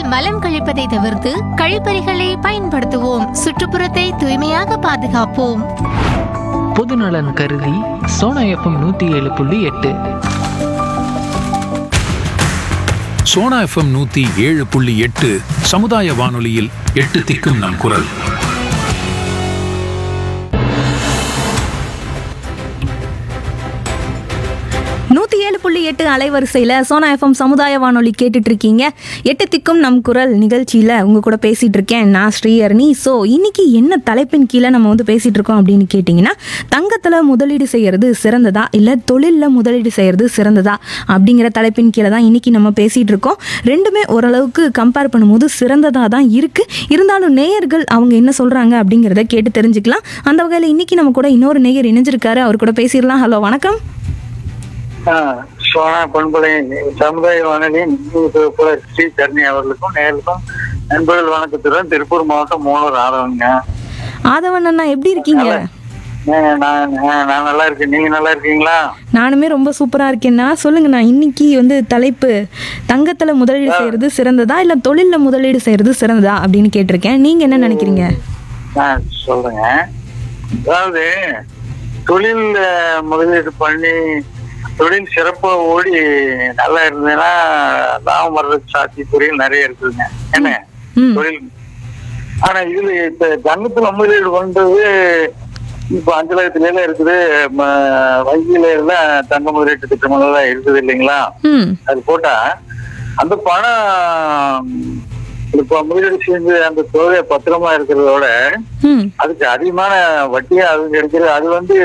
மலம் கழிப்பதை தவிர்த்து கழிப்பறைகளை பயன்படுத்துவோம் சுற்றுப்புறத்தை தூய்மையாக பாதுகாப்போம் பொதுநலன் கருதி சோனா எஃப்எம் நூற்றி ஏழு புள்ளி எட்டு சோனா எஃப்எம் நூத்தி ஏழு புள்ளி எட்டு சமுதாய வானொலியில் எட்டு திக்கும் நம் குரல் நூற்றி ஏழு புள்ளி எட்டு அலைவரிசையில் சோனா எஃப்எம் சமுதாய வானொலி கேட்டுட்டு இருக்கீங்க எட்டு திக்கும் நம் குரல் நிகழ்ச்சியில் உங்க கூட பேசிட்டு இருக்கேன் நான் ஸ்ரீஹரணி ஸோ இன்னைக்கு என்ன தலைப்பின் கீழே நம்ம வந்து பேசிட்டு இருக்கோம் அப்படின்னு கேட்டிங்கன்னா தங்கத்தில் முதலீடு செய்யறது சிறந்ததா இல்லை தொழிலில் முதலீடு செய்யறது சிறந்ததா அப்படிங்கிற தலைப்பின் கீழே தான் இன்னைக்கு நம்ம பேசிட்டு இருக்கோம் ரெண்டுமே ஓரளவுக்கு கம்பேர் பண்ணும்போது சிறந்ததாக தான் இருக்கு இருந்தாலும் நேயர்கள் அவங்க என்ன சொல்றாங்க அப்படிங்கிறத கேட்டு தெரிஞ்சுக்கலாம் அந்த வகையில் இன்னைக்கு நம்ம கூட இன்னொரு நேயர் இணைஞ்சிருக்காரு அவர் கூட பேசிடலாம் ஹலோ வணக்கம் ஆ, சோனா பண்பலை சமுதாய வானொலியின் போல ஸ்ரீ தரணி அவர்களுக்கும் நேர்களுக்கும் நண்பர்கள் வணக்கத்துடன் திருப்பூர் மாவட்டம் மூலூர் ஆதவங்க ஆதவன் அண்ணா எப்படி இருக்கீங்க நான் நான் நான் நல்லா இருக்கேன் நீங்க நல்லா இருக்கீங்களா நானுமே ரொம்ப சூப்பரா இருக்கேன்னா சொல்லுங்கண்ணா இன்னைக்கு வந்து தலைப்பு தங்கத்துல முதலீடு செய்யறது சிறந்ததா இல்ல தொழில்ல முதலீடு செய்யறது சிறந்ததா அப்படின்னு கேட்டிருக்கேன் நீங்க என்ன நினைக்கிறீங்க நான் சொல்றேங்க அதாவது தொழில் அஹ், முதலீடு பண்ணி தொழில் சிறப்பா ஓடி நல்லா இருந்ததுன்னா லாபம் வர்றதுக்கு சாத்தியக்குறிகள் நிறைய இருக்குதுங்க என்ன ம் தொழில் ஆனா இதுல இப்ப தங்கத்துல முதலீடு பண்றது இப்ப அஞ்சலகத்துல எல்லாம் இருக்குது ம- வங்கியில எல்லாம் தங்க முதலீட்டு திட்டங்கள் எல்லாம் இருக்குது இல்லைங்களா ம் அது போட்டா அந்த பணம் இப்ப முதலீடு செஞ்சு அந்த தொகை பத்திரமா இருக்கிறதோட ம் அதுக்கு அதிகமான வட்டியா அது கிடைக்கிறது அது வந்து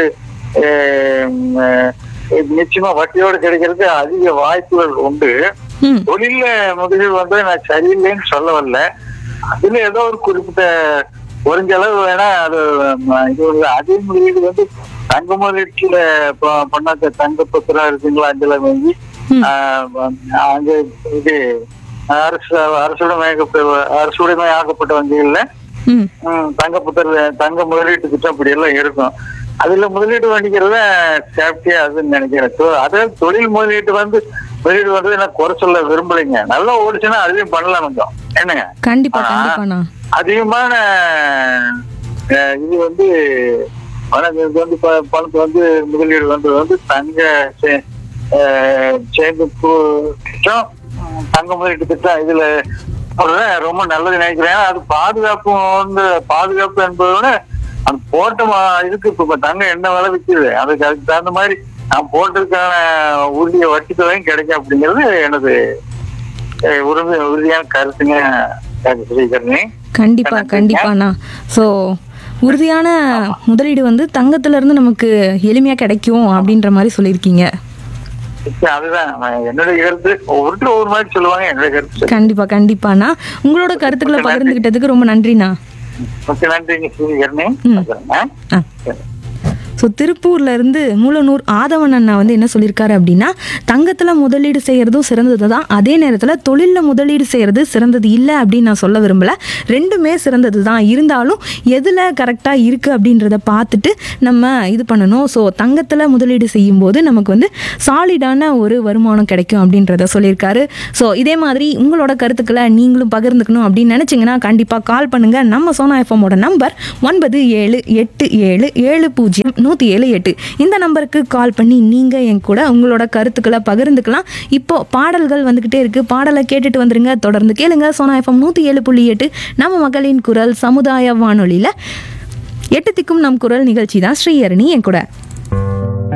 ஆஹ், ஆஹ், நிச்சயமா வட்டியோட கிடைக்கிறதுக்கு அதிக வாய்ப்புகள் உண்டு ம் தொழில்ல முதலீடு வந்து நான் சரியில்லைன்னு சொல்ல வரல அதுல ஏதோ ஒரு குறிப்பிட்ட குறைஞ்ச அளவு வேணா அது ம, இது ஒரு அதே முதலீடு வந்து தங்க முதலீட்டுல ப- பண்ணாக்க தங்க பத்திரம் இருக்குங்களா அஞ்சல வங்கி ம். ஆஹ், அங்க இது அரசு அரசுடைமையாக்கப்பட்ட அரசுடைமை ஆக்கப்பட்ட வங்கிகள்ல ம் ம், தங்க புத்தர் தங்க முதலீட்டு திட்டம் இப்படி எல்லாம் இருக்கும் அதுல முதலீடு பண்ணிக்கிறத சேஃப்டியா அதுன்னு நினைக்கிறேன் தொ- அதாவது தொழில் முதலீட்டு வந்து முதலீடு வந்து நான் குறை சொல்ல விரும்பலைங்க நல்லா ஓடிச்சுன்னா அதையும் பண்ணலாம் கொஞ்சம் என்னங்க கண்டிப்பா ஆனா, கண்டிப்பாண்ணா அதிகமான அஹ், இது வந்து பணம் இது வந்து ப- பணத்தை வந்து முதலீடு வந்து வந்து தங்க சே- அஹ், சேமிப்பு திட்டம் உம், தங்க முதலீட்டு திட்டம் இதுல போடுறது ரொம்ப நல்லது நினைக்கிறேன் அது பாதுகாப்பு வந்து பாதுகாப்பு என்பதை விட அந்த போட்ட மா- இதுக்கு இப்ப தங்கம் என்ன விலை விற்குது அதுக்கு அதுக்கு தகுந்த மாதிரி நான் போட்டதுக்கான உறுதிய வட்டி தொகையும் கிடைக்கும் அப்படிங்கிறது எனது அஹ், உறுதி உறுதியான கருத்துங்க டாக்டர் ஸ்ரீகரணி கண்டிப்பா கண்டிப்பாண்ணா ஸோ உறுதியான முதலீடு வந்து தங்கத்துல இருந்து நமக்கு எளிமையா கிடைக்கும் அப்படின்ற மாதிரி சொல்லியிருக்கீங்க இப்ப அதுதான் நான் என்னுடைய கருத்து ஒவ்வொருத்தரும் ஒவ்வொரு மாதிரி சொல்லுவாங்க என்னுடைய கருத்து கண்டிப்பா கண்டிப்பாண்ணா உங்களோட கருத்துக்களை பகிர்ந்துகிட்டதுக்கு ரொம்ப நன்றிண்ணா ஓகே நன்றிங்க ஸ்ரீகரணி ம். வச்சுறேங்க. ஆ ஸோ திருப்பூர்ல இருந்து மூலனூர் ஆதவன் அண்ணா வந்து என்ன சொல்லியிருக்காரு அப்படின்னா தங்கத்தில் முதலீடு செய்கிறதும் சிறந்தது தான் அதே நேரத்தில் தொழிலில் முதலீடு செய்கிறது சிறந்தது இல்லை அப்படின்னு நான் சொல்ல விரும்பலை ரெண்டுமே சிறந்தது தான் இருந்தாலும் எதில் கரெக்டாக இருக்குது அப்படின்றத பார்த்துட்டு நம்ம இது பண்ணணும் ஸோ தங்கத்தில் முதலீடு செய்யும்போது நமக்கு வந்து சாலிடான ஒரு வருமானம் கிடைக்கும் அப்படின்றத சொல்லியிருக்காரு ஸோ இதே மாதிரி உங்களோட கருத்துக்களை நீங்களும் பகிர்ந்துக்கணும் அப்படின்னு நினச்சிங்கன்னா கண்டிப்பாக கால் பண்ணுங்கள் நம்ம சோனா எஃப்எம்மோட நம்பர் ஒன்பது ஏழு எட்டு ஏழு ஏழு பூஜ்ஜியம் நூற்றி ஏழு எட்டு இந்த நம்பருக்கு கால் பண்ணி நீங்கள் என் கூட உங்களோட கருத்துக்களை பகிர்ந்துக்கலாம் இப்போ பாடல்கள் வந்துக்கிட்டே இருக்குது பாடலை கேட்டுட்டு வந்துருங்க தொடர்ந்து கேளுங்க சோனா எஃப்எம் நூற்றி ஏழு புள்ளி எட்டு நம்ம மகளின் குரல் சமுதாய வானொலியில் எட்டு திக்கும் நம் குரல் நிகழ்ச்சி தான் ஸ்ரீஹரணி என் கூட